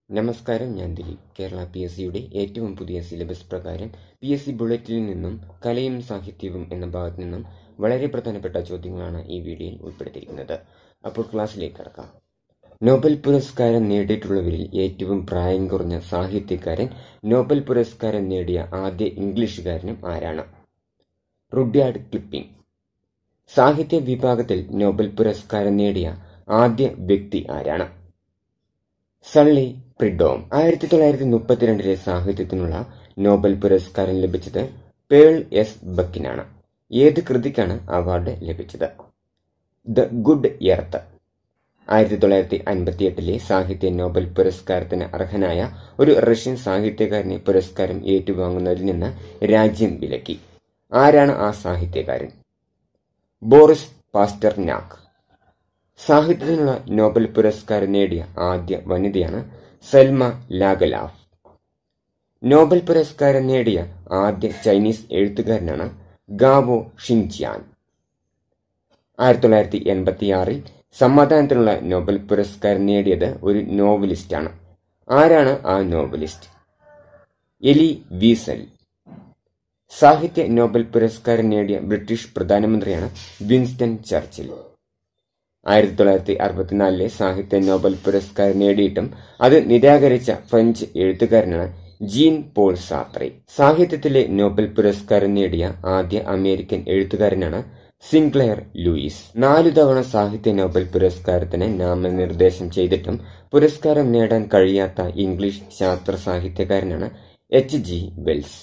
നമസ്കാരം ഞാൻ Dileep Kerala P S സിയുടെ ഏറ്റവും പുതിയ സിലബസ് പ്രകാരം പി എസ് സി ബുള്ളറ്റിനിൽ നിന്നും കലയും സാഹിത്യവും എന്ന ഭാഗത്തു നിന്നും വളരെ പ്രധാനപ്പെട്ട ചോദ്യങ്ങളാണ് ഈ വീഡിയോയിൽ ഉൾപ്പെടുത്തിയിരിക്കുന്നത് അപ്പോൾ ക്ലാസ്സിലേക്ക് കടക്കാം നോബൽ പുരസ്കാരം നേടിയിട്ടുള്ളവരിൽ ഏറ്റവും പ്രായം കുറഞ്ഞ സാഹിത്യകാരൻ നോബൽ പുരസ്കാരം നേടിയ ആദ്യ ഇംഗ്ലീഷുകാരനും ആരാണ് റുഡ്യാർഡ് ക്ലിപ്പിംഗ് സാഹിത്യ വിഭാഗത്തിൽ നോബൽ പുരസ്കാരം നേടിയ ആദ്യ വ്യക്തി ആരാണ് സള്ളി പ്രിഡോം ആയിരത്തി തൊള്ളായിരത്തി മുപ്പത്തിരണ്ടിലെ സാഹിത്യത്തിനുള്ള നോബൽ പുരസ്കാരം ലഭിച്ചത് പേൾ എസ് ബക്കിനാണ് ഏത് കൃതിക്കാണ് അവാർഡ് ലഭിച്ചത് ദ ഗുഡ് എർത്ത് ആയിരത്തി തൊള്ളായിരത്തി അൻപത്തിയെട്ടിലെ സാഹിത്യ നോബൽ പുരസ്കാരത്തിന് അർഹനായ ഒരു റഷ്യൻ സാഹിത്യകാരനെ പുരസ്കാരം ഏറ്റുവാങ്ങുന്നതിൽ നിന്ന് രാജ്യം വിലക്കി ആരാണ് ആ സാഹിത്യകാരൻ ബോറിസ് പാസ്റ്റർനാക്ക് സാഹിത്യത്തിനുള്ള നോബൽ പുരസ്കാരം നേടിയ ആദ്യ വനിതയാണ് സൽമ ലാഗലാഫ് നോബൽ പുരസ്കാരം നേടിയ ആദ്യ ചൈനീസ് എഴുത്തുകാരനാണ് ഗാവോ ഷിൻജിയാൻ ആയിരത്തി തൊള്ളായിരത്തി എൺപത്തിയാറിൽ സമാധാനത്തിനുള്ള നോബൽ പുരസ്കാരം നേടിയത് ഒരു നോവലിസ്റ്റാണ് ആരാണ് ആ നോവലിസ്റ്റ് എലി വീസൽ സാഹിത്യ നോബൽ പുരസ്കാരം നേടിയ ബ്രിട്ടീഷ് പ്രധാനമന്ത്രിയാണ് വിൻസ്റ്റൺ ചർച്ചിൽ ആയിരത്തി തൊള്ളായിരത്തി അറുപത്തിനാലിലെ സാഹിത്യ നോബൽ പുരസ്കാരം നേടിയിട്ടും അത് നിരാകരിച്ച ഫ്രഞ്ച് എഴുത്തുകാരനാണ് ജീൻ പോൾ സാത്രി സാഹിത്യത്തിലെ നോബൽ പുരസ്കാരം നേടിയ ആദ്യ അമേരിക്കൻ എഴുത്തുകാരനാണ് സിൻക്ലെയർ ലൂയിസ് നാലു തവണ സാഹിത്യ നോബൽ പുരസ്കാരത്തിന് നാമനിർദ്ദേശം ചെയ്തിട്ടും പുരസ്കാരം നേടാൻ കഴിയാത്ത ഇംഗ്ലീഷ് ശാസ്ത്ര സാഹിത്യകാരനാണ് എച്ച് ജി വെൽസ്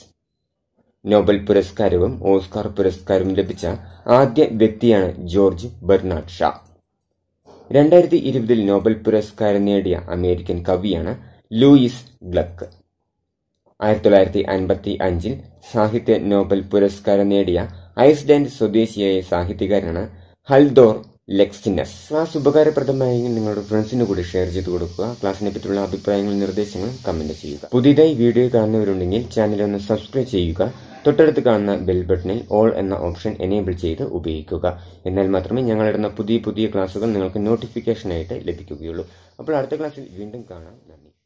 നോബൽ പുരസ്കാരവും ഓസ്കാർ പുരസ്കാരവും ലഭിച്ച ആദ്യ വ്യക്തിയാണ് ജോർജ് ബെർണാഡ് ഷാ രണ്ടായിരത്തി ഇരുപതിൽ നോബൽ പുരസ്കാരം നേടിയ അമേരിക്കൻ കവിയാണ് ലൂയിസ് ഗ്ലക്ക് ആയിരത്തി തൊള്ളായിരത്തി അൻപത്തി അഞ്ചിൽ സാഹിത്യ നോബൽ പുരസ്കാരം നേടിയ ഐസ്ലാൻഡ് സ്വദേശിയായ സാഹിത്യകാരനാണ് ഹൽദോർ ലെക്സിനസ് ക്ലാസ് ഉപകാരപ്രദമായെങ്കിൽ നിങ്ങളുടെ ഫ്രണ്ട്സിന് കൂടി ഷെയർ ചെയ്ത് കൊടുക്കുക ക്ലാസ്സിനെ പറ്റിയുള്ള അഭിപ്രായങ്ങളും നിർദ്ദേശങ്ങളും കമന്റ് ചെയ്യുക പുതിയതായി വീഡിയോ കാണുന്നവരുണ്ടെങ്കിൽ ചാനൽ ഒന്ന് സബ്സ്ക്രൈബ് ചെയ്യുക തൊട്ടടുത്ത് കാണുന്ന ബെൽ ബട്ടണിൽ ഓൾ എന്ന ഓപ്ഷൻ എനേബിൾ ചെയ്ത് ഉപയോഗിക്കുക എന്നാൽ മാത്രമേ ഞങ്ങളിടുന്ന പുതിയ പുതിയ ക്ലാസ്സുകൾ നിങ്ങൾക്ക് നോട്ടിഫിക്കേഷനായിട്ട് ലഭിക്കുകയുള്ളൂ അപ്പോൾ അടുത്ത ക്ലാസ്സിൽ വീണ്ടും കാണാം നന്ദി